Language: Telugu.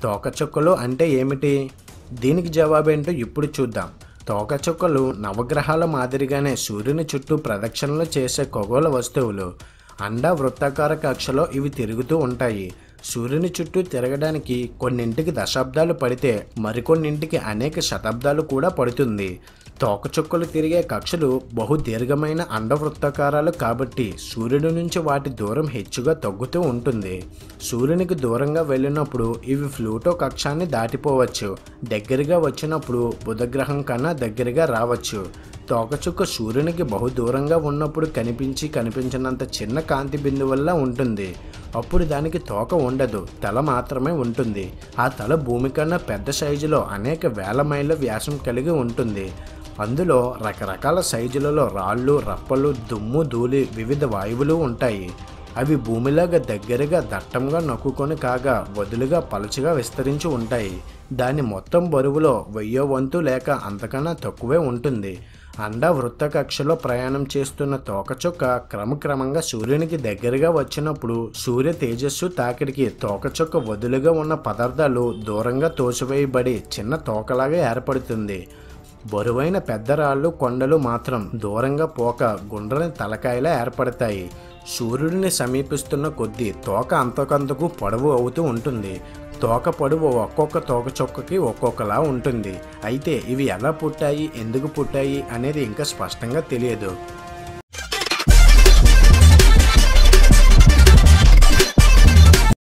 తోకచుక్కలు అంటే ఏమిటి దీనికి జవాబేంటో ఇప్పుడు చూద్దాం తోకచుక్కలు నవగ్రహాల మాదిరిగానే సూర్యుని చుట్టూ ప్రదక్షిణలు చేసే ఖగోళ వస్తువులు అండ వృత్తాకార కక్షలో ఇవి తిరుగుతూ ఉంటాయి సూర్యుని చుట్టూ తిరగడానికి కొన్నింటికి దశాబ్దాలు పడితే మరికొన్నింటికి అనేక శతాబ్దాలు కూడా పడుతుంది తోకచుక్కలు తిరిగే కక్షలు బహు దీర్ఘమైన అండవృత్తాకారాలు కాబట్టి సూర్యుడి నుంచి వాటి దూరం హెచ్చుగా తగ్గుతూ ఉంటుంది సూర్యునికి దూరంగా వెళ్ళినప్పుడు ఇవి ఫ్లూటో కక్షాన్ని దాటిపోవచ్చు దగ్గరగా వచ్చినప్పుడు బుధగ్రహం కన్నా దగ్గరగా రావచ్చు తోకచుక్క సూర్యునికి బహు దూరంగా ఉన్నప్పుడు కనిపించి కనిపించినంత చిన్న కాంతి బిందువల్ల ఉంటుంది అప్పుడు దానికి తోక ఉండదు తల మాత్రమే ఉంటుంది ఆ తల భూమి కన్నా పెద్ద సైజులో అనేక వేల మైళ్ళ వ్యాసం కలిగి ఉంటుంది అందులో రకరకాల సైజులలో రాళ్ళు రప్పలు దుమ్ము ధూళి వివిధ వాయువులు ఉంటాయి అవి భూమిలాగా దగ్గరగా దట్టంగా నొక్కుకొని కాగా వదులుగా పలుచగా విస్తరించి ఉంటాయి దాని మొత్తం బరువులో వెయ్యో వంతు లేక అంతకన్నా తక్కువే ఉంటుంది అండ వృత్త కక్షలో ప్రయాణం చేస్తున్న తోకచుక్క క్రమక్రమంగా సూర్యునికి దగ్గరగా వచ్చినప్పుడు సూర్య తేజస్సు తాకిడికి తోకచుక్క వదులుగా ఉన్న పదార్థాలు దూరంగా తోసివేయబడి చిన్న తోకలాగా ఏర్పడుతుంది బరువైన పెద్ద రాళ్ళు కొండలు మాత్రం దూరంగా పోక గుండ్రని తలకాయలా ఏర్పడతాయి సూర్యుడిని సమీపిస్తున్న కొద్దీ తోక అంతకంతకు పొడవు అవుతూ ఉంటుంది తోక పొడవు ఒక్కొక్క తోక చొక్కకి ఒక్కొక్కలా ఉంటుంది అయితే ఇవి ఎలా పుట్టాయి ఎందుకు పుట్టాయి అనేది ఇంకా స్పష్టంగా తెలియదు